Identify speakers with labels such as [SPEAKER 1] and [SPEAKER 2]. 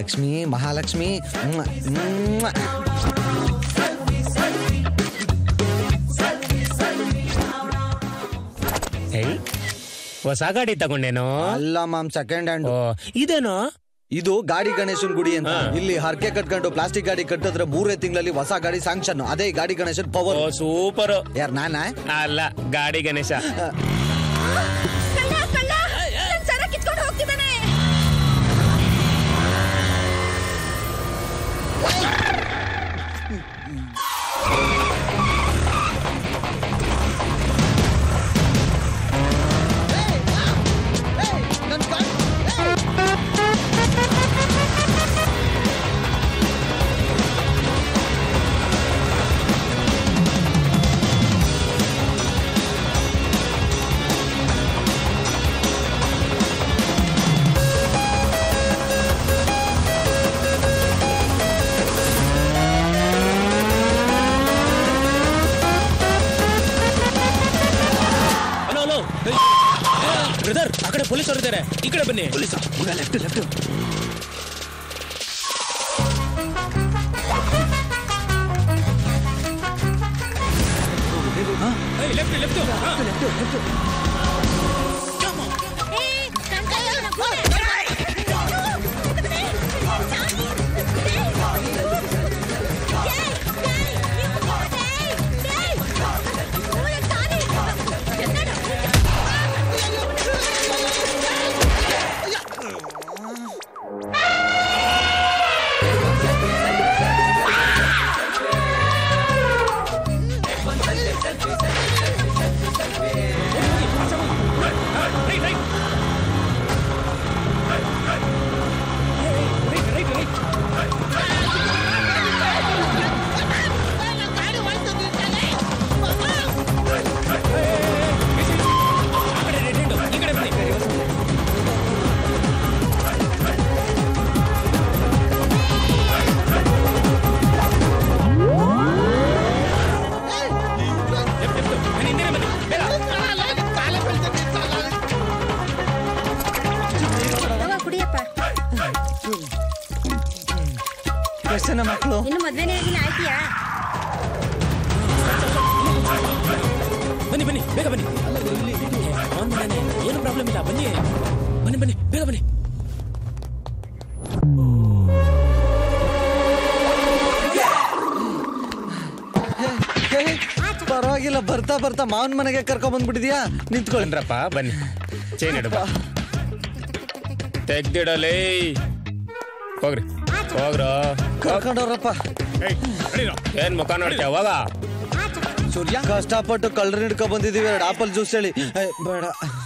[SPEAKER 1] ಲಕ್ಷ್ಮಿ ಮಹಾಲಕ್ಷ್ಮಿ ಮ್ಮ್, ಮ್ಮ್.
[SPEAKER 2] ಏಯ್, ಹೊಸ ಗಾಡಿ ತಗೊಂಡೇನೋ
[SPEAKER 1] ಅಲ್ಲ ಮಾಮ್ ಸೆಕೆಂಡ್ ಹ್ಯಾಂಡ್
[SPEAKER 2] ಓ ಇದೇನೋ
[SPEAKER 1] ಇದು ಗಾಡಿ ಗಣೇಶನ್ ಗುಡಿ ಅಂತ
[SPEAKER 2] ಹಾ.
[SPEAKER 1] ಇಲ್ಲಿ ಹರಕೆ ಕಟ್ಕೊಂಡು ಪ್ಲಾಸ್ಟಿಕ್ ಗಾಡಿ ಕಟ್ಟಿದ್ರೆ ಮೂರೇ ತಿಂಗಳಲ್ಲಿ ಹೊಸ ಗಾಡಿ ಸ್ಯಾಂಕ್ಷನ್ ಅದೇ ಈ ಗಾಡಿ ಗಣೇಶನ್ ಪವರ್
[SPEAKER 2] ಓ ಸೂಪರ್
[SPEAKER 1] ಯಾರ್ ನಾನಾ
[SPEAKER 2] ಅಲ್ಲ ಗಾಡಿ ಗಣೇಶ
[SPEAKER 3] ಕಳ್ಳ ಕಳ್ಳ ನನ್ ಸರ ಕಿತ್ಕೊಂಡು ಹೋಗ್ತಿದ್ದಾನೆ
[SPEAKER 2] ಹಲೋ ಹಲೋ ಬ್ರದರ್ ಆ ಕಡೆ ಪೊಲೀಸ್ ಇದ್ದಾರೆ ಈ ಕಡೆ ಬನ್ನಿ ಏಯ್, left, left. ಹಾ.
[SPEAKER 3] ಏ, ನನ್ ಕೈಯಲ್ಲಿ ನನ್ ಕೂದೆ. ಏ, ಏ, ನೀವು ಕೂದೆ. ಏ, ಕೂದೆ ತಾನೇ. ಎದ್ದೇಳು.
[SPEAKER 2] Right, right. Right, right, right. ಆ ಕಡೆ right hand, ಈ ಕಡೆ ಬನ್ನಿ Left, left. ಬನ್ನಿ, ಹಿಂದೆನೆ ಬನ್ನಿ. ಬೇಗ.
[SPEAKER 3] ತಗೋ, ಕುಡಿಯಪ್ಪ
[SPEAKER 1] ಎಷ್ಟು ಜನ ಮಕ್ಕಳು
[SPEAKER 3] ಇನ್ನು ಮದ್ವೆನೇ ಆಗಿಲ್ಲ ಆಯ್ತೀಯಾ
[SPEAKER 2] ಬನ್ನಿ ಬನ್ನಿ ಬೇಗ ಬನ್ನಿ ಅವನ್ ಮನೆನೇ ಏನು ಪ್ರಾಬ್ಲಮ್ ಇಲ್ಲ ಬನ್ನಿ ಬನ್ನಿ ಬನ್ನಿ ಬೇಗ ಬನ್ನಿ
[SPEAKER 1] ಪರವಾಗಿಲ್ಲ ಬರ್ತಾ ಬರ್ತಾ ಮಾವನ್ ಮನೆಗೆ ಕರ್ಕೊಂಡ್ ಬಂದ್ಬಿಟ್ಟಿದ್ಯಾ ನಿಂತ್ಕೊಳ್ಳಿ
[SPEAKER 2] ಬನ್ರಪ್ಪ ಬನ್ನಿ ಚೈನ್ ಇಡು ಬಾ ತೆಗ್ದಿಡಲೇ ಹೋಗ್ರಿ ಹೋಗ್ರೋ
[SPEAKER 1] ಕರ್ಕೊಂಡವ್ರಪ್ಪ
[SPEAKER 2] ಏನ್ ಮುಖ ನೋಡ್ತೀಯ ಹೋಗ
[SPEAKER 1] ಸೂರ್ಯ ಕಷ್ಟಪಟ್ಟು ಕಳ್ಳರ್ ಹಿಡ್ಕೊ ಬಂದಿದೀವಿ ಎರಡು ಆಪಲ್ ಜ್ಯೂಸ್ ಹೇಳಿ ಏ, ಬೇಡ